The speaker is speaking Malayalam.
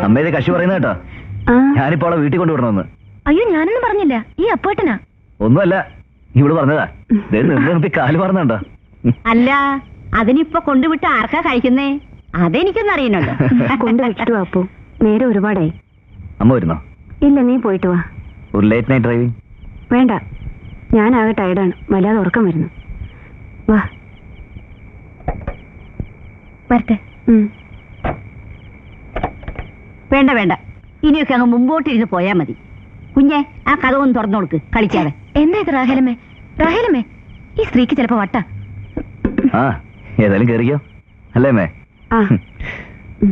അമ്മ ഇത് കശി പറയുന്ന കേട്ടോ ആ ഞാനിപ്പോ അവളെ വീട്ടിൽ കൊണ്ടുവിടണമെന്ന് അയ്യോ ഞാനൊന്നും പറഞ്ഞില്ല ഈ അപ്പേട്ടനാ ഒന്നുമല്ല ഇവള് പറഞ്ഞതാ ദേ നിന്ന് നിർത്തി കാല് പറഞ്ഞുണ്ടോ അല്ല അതിനിപ്പോ കൊണ്ടുവിട്ട് ആർക്കാ കഴിക്കുന്നേ അതെനിക്കൊന്നും അറിയണല്ലോ കൊണ്ട് വിട്ടു അപ്പു നേരെ ഒരുപാടായി അമ്മ വരുന്നോ ഇല്ല നീ പോയിട്ട് വാ ഒരു ലേറ്റ് നൈറ്റ് ഡ്രൈവിംഗ് വേണ്ട ഞാനാകെ ടയർഡാണ് വല്ലാതെ ഉറക്കം വരുന്നു വാ വരട്ടെ ഉം. വേണ്ട വേണ്ട ഇനിയൊക്കെ അങ്ങ് മുമ്പോട്ടിരുന്ന് പോയാ മതി കുഞ്ഞെ ആ കഥ ഒന്ന് തുറന്നു കൊടുക്ക് കളിക്കാതെ എന്താ ഇത് റാഹേലമ്മേ റാഹേലമ്മേ ഈ സ്ത്രീക്ക് ചിലപ്പോ വട്ട ആ ഏതായാലും കേറിക്കോ അല്ലേ അമ്മേ ആ